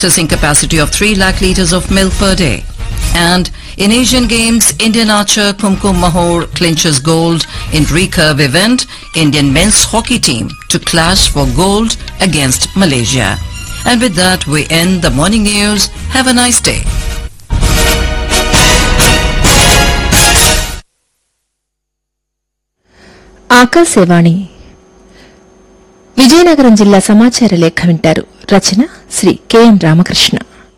processing capacity of 3 lakh litres of milk per day. And in Asian Games, Indian archer Kumkum Mahor clinches gold in recurve event. Indian men's hockey team to clash for gold against Malaysia. And with that, we end the morning news. Have a nice day. Akashvani Vizianagaram జిల్లా సమాచార లేఖ వింటారు రచన Shri K N Ramakrishna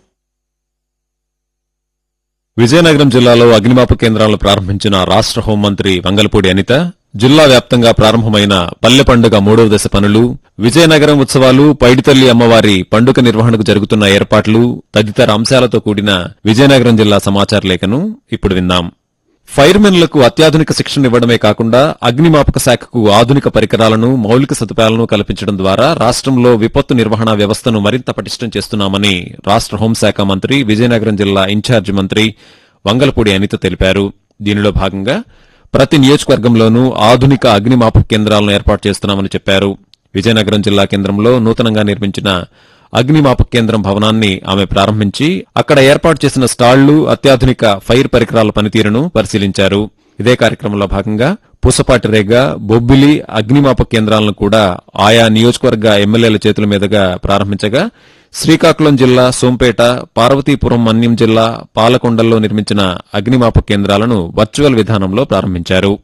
Vizianagaram జిల్లాలో అగ్నిమాపక కేంద్రాలను ప్రారంభించిన రాష్ట్ర హోంమంత్రి వంగలపూడి అనిత జిల్లా వ్యాప్తంగా ప్రారంభమైన పల్లె పండుగ మూడవ దశ పనులు విజయనగరం ఉత్సవాలు పైడితల్లి అమ్మవారి పండుగ నిర్వహణకు జరుగుతున్న ఏర్పాట్లు తదితర అంశాలతో కూడిన విజయనగరం జిల్లా సమాచార లేఖను ఇప్పుడు విందాం ఫైర్మెన్లకు అత్యాధునిక శిక్షణ ఇవ్వడమే కాకుండా అగ్నిమాపక శాఖకు ఆధునిక పరికరాలను మౌలిక సదుపాయాలను కల్పించడం ద్వారా రాష్ట్రంలో విపత్తు నిర్వహణ వ్యవస్థను మరింత పటిష్టం చేస్తున్నామని రాష్ట్ర హోంశాఖ మంత్రి విజయనగరం జిల్లా ఇన్ఛార్జి మంత్రి వంగలపూడి అనిత తెలిపారు దీనిలో భాగంగా ప్రతి నియోజకవర్గంలోనూ ఆధునిక అగ్నిమాపక కేంద్రాలను ఏర్పాటు చేస్తున్నామని చెప్పారు విజయనగరం జిల్లా కేంద్రంలో నూతనంగా నిర్మించిన అగ్నిమాపక కేంద్రం భవనాన్ని ఆమె ప్రారంభించి అక్కడ ఏర్పాటు చేసిన స్టాళ్లు అత్యాధునిక ఫైర్ పరికరాల పనితీరును పరిశీలించారు ఇదే కార్యక్రమంలో భాగంగా పూసపాటి రేగ బొబ్బిలి అగ్నిమాపక కేంద్రాలను కూడా ఆయా నియోజకవర్గ ఎమ్మెల్యేల చేతుల మీదుగా ప్రారంభించగా శ్రీకాకుళం జిల్లా సోంపేట పార్వతీపురం మన్యం జిల్లా పాలకొండల్లో నిర్మించిన అగ్నిమాపక కేంద్రాలను వర్చువల్ విధానంలో ప్రారంభించారు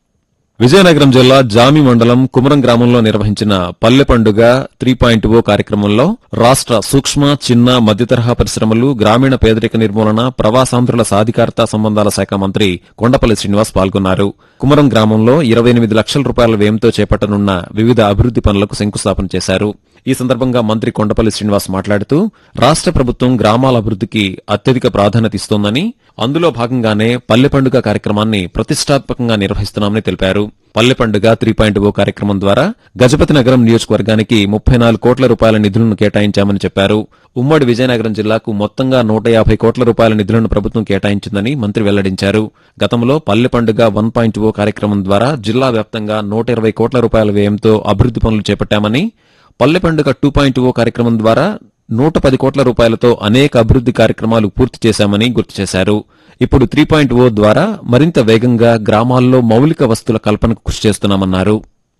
విజయనగరం జిల్లా జామి మండలం కుమరం గ్రామంలో నిర్వహించిన పల్లె పండుగ త్రీ పాయింట్ ఓ కార్యక్రమంలో రాష్ట్ర సూక్ష్మ చిన్న మధ్యతరహా పరిశ్రమలు గ్రామీణ పేదరిక నిర్మూలన ప్రవాసాంధ్రుల సాధికారత సంబంధాల శాఖ మంత్రి కొండపల్లి శ్రీనివాస్ పాల్గొన్నారు కుమరం గ్రామంలో ఇరవై ఎనిమిది లక్షల రూపాయల వ్యయంతో చేపట్టనున్న వివిధ అభివృద్ది పనులకు శంకుస్థాపన చేశారు ఈ సందర్భంగా మంత్రి కొండపల్లి శ్రీనివాస్ మాట్లాడుతూ రాష్ట్ర ప్రభుత్వం గ్రామాల అభివృద్దికి అత్యధిక ప్రాధాన్యత ఇస్తోందని అందులో భాగంగానే పల్లె పండుగ కార్యక్రమాన్ని ప్రతిష్టాత్మకంగా నిర్వహిస్తున్నామని తెలిపారు పల్లె పండుగ త్రీ పాయింట్ ఓ కార్యక్రమం ద్వారా గజపతి నగరం నియోజకవర్గానికి ముప్పై నాలుగు కోట్ల రూపాయల నిధులను కేటాయించామని చెప్పారు ఉమ్మడి విజయనగరం జిల్లాకు మొత్తంగా నూట యాభై కోట్ల రూపాయల నిధులను ప్రభుత్వం కేటాయించిందని మంత్రి వెల్లడించారు గతంలో పల్లె పండుగ వన్ పాయింట్ ఓ కార్యక్రమం ద్వారా జిల్లా వ్యాప్తంగా నూట ఇరవై కోట్ల రూపాయల వ్యయంతో అభివృద్ది పనులు చేపట్టామని పల్లె పండుగ టూ పాయింట్ ఓ కార్యక్రమం ద్వారా నూట పది కోట్ల రూపాయలతో అనేక అభివృద్ది కార్యక్రమాలు పూర్తి చేశామని గుర్తు చేశారు ఇప్పుడు త్రీ పాయింట్ ఓ ద్వారా మరింత వేగంగా గ్రామాల్లో మౌలిక వస్తుల కల్పనకు కృషి చేస్తున్నామన్నారు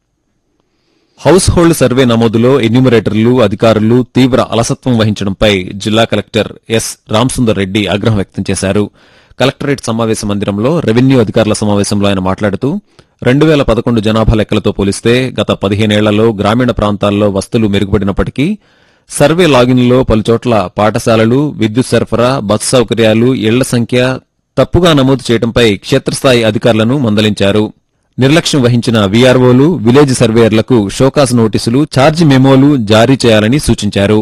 హౌస్ హోల్డ్ సర్వే నమోదులో ఎన్యూమరేటర్లు అధికారులు తీవ్ర అలసత్వం వహించడంపై జిల్లా కలెక్టర్ ఎస్ రామసుందర్ రెడ్డి ఆగ్రహం వ్యక్తం చేశారు కలెక్టరేట్ సమావేశ మందిరంలో రెవెన్యూ అధికారుల సమావేశంలో ఆయన మాట్లాడుతూ రెండు వేల పదకొండు జనాభా లెక్కలతో పోలిస్తే గత పదిహేనేళ్లలో గ్రామీణ ప్రాంతాల్లో వస్తువులు మెరుగుపడినప్పటికీ సర్వే లాగిన్లో పలుచోట్ల పాఠశాలలు విద్యుత్ సరఫరా బస్సు సౌకర్యాలు ఇళ్ల సంఖ్య తప్పుగా నమోదు చేయడంపై క్షేత్రస్థాయి అధికారులను మందలించారు నిర్లక్ష్యం వహించిన వీఆర్ఓలు విలేజ్ సర్వేయర్లకు షోకాస్ నోటీసులు ఛార్జీ మెమోలు జారీ చేయాలని సూచించారు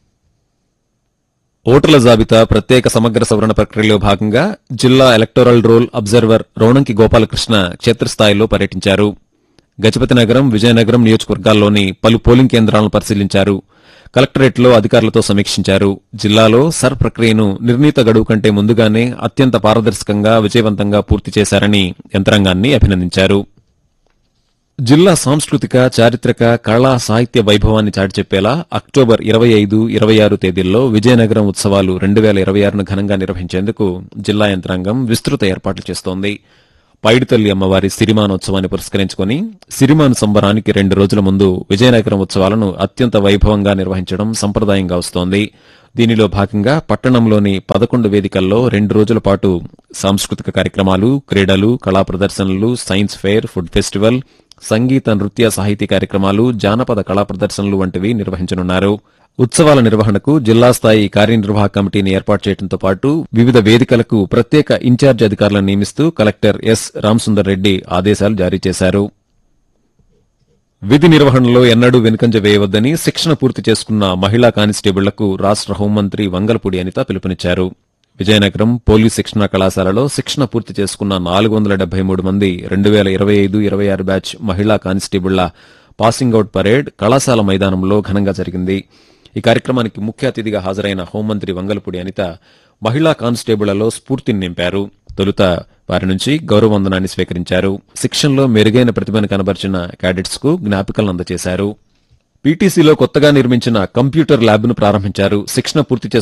ఓటర్ల జాబితా ప్రత్యేక సమగ్ర సవరణ ప్రక్రియలో భాగంగా జిల్లా electoral roll observer Ronanki Gopalakrishna క్షేత్రస్థాయిలో పర్యటించారు గజపతి నగరం విజయనగరం నియోజకవర్గాల్లోని పలు పోలింగ్ కేంద్రాలను పరిశీలించారు కలెక్టరేట్లో అధికారులతో సమీక్షించారు జిల్లాలో సర్ ప్రక్రియను నిర్ణీత గడువు కంటే ముందుగానే అత్యంత పారదర్శకంగా విజయవంతంగా పూర్తి చేశారని యంత్రాంగాన్ని అభినందించారు జిల్లా సాంస్కృతిక చారిత్రక కళా సాహిత్య వైభవాన్ని చాటి చెప్పేలా అక్టోబర్ ఇరవై ఐదు ఇరవై ఆరు తేదీల్లో విజయనగరం ఉత్సవాలు రెండు వేల ఇరవై ఆరును ఘనంగా నిర్వహించేందుకు జిల్లా యంత్రాంగం విస్తృత ఏర్పాట్లు చేస్తోంది పైడితల్లి అమ్మవారి సిరిమానోత్సవాన్ని పురస్కరించుకుని సిరిమాను సంబరానికి రెండు రోజుల ముందు విజయనగరం ఉత్సవాలను అత్యంత వైభవంగా నిర్వహించడం సంప్రదాయంగా వస్తోంది దీనిలో భాగంగా పట్టణంలోని పదకొండు వేదికల్లో రెండు రోజుల పాటు సాంస్కృతిక కార్యక్రమాలు క్రీడలు కళా ప్రదర్శనలు సైన్స్ ఫెయిర్ ఫుడ్ ఫెస్టివల్ సంగీత నృత్య సాహితీ కార్యక్రమాలు జానపద కళా ప్రదర్శనలు వంటివి నిర్వహించనున్నారు ఉత్సవాల నిర్వహణకు జిల్లా స్థాయి కార్యనిర్వాహక కమిటీని ఏర్పాటు చేయడంతో పాటు వివిధ వేదికలకు ప్రత్యేక ఇన్ఛార్జి అధికారులను నియమిస్తూ కలెక్టర్ ఎస్ రామసుందర్ రెడ్డి ఆదేశాలు జారీ చేశారు విధి నిర్వహణలో ఎన్నడూ వెనుకంజ వేయవద్దని శిక్షణ పూర్తి చేసుకున్న మహిళా కానిస్టేబుళ్లకు రాష్ట్ర హోంమంత్రి వంగలపూడి అనిత పిలుపునిచ్చారు విజయనగరం పోలీస్ శిక్షణ కళాశాలలో శిక్షణ పూర్తి చేసుకున్న నాలుగు వందల డెబ్బై మూడు మంది రెండు వేల ఇరవై ఐదు ఇరవై ఆరు బ్యాచ్ మహిళా కానిస్టేబుళ్ల పాసింగ్ అవుట్ పరేడ్ కళాశాల మైదానంలో ఘనంగా జరిగింది ఈ కార్యక్రమానికి ముఖ్య అతిథిగా హాజరైన హోంమంత్రి వంగలపూడి అనిత మహిళా కానిస్టేబుళ్లలో స్ఫూర్తిని నింపారు తొలుత వారి నుంచి గౌరవవందనాన్ని స్వీకరించారు శిక్షణలో మెరుగైన ప్రతిభను కనబరిచిన క్యాడెట్స్ కు జ్ఞాపికలను అందజేశారు పీటీసీలో కొత్తగా నిర్మించిన కంప్యూటర్ ల్యాబ్ను ప్రారంభించారు శిక్షణ పూర్తి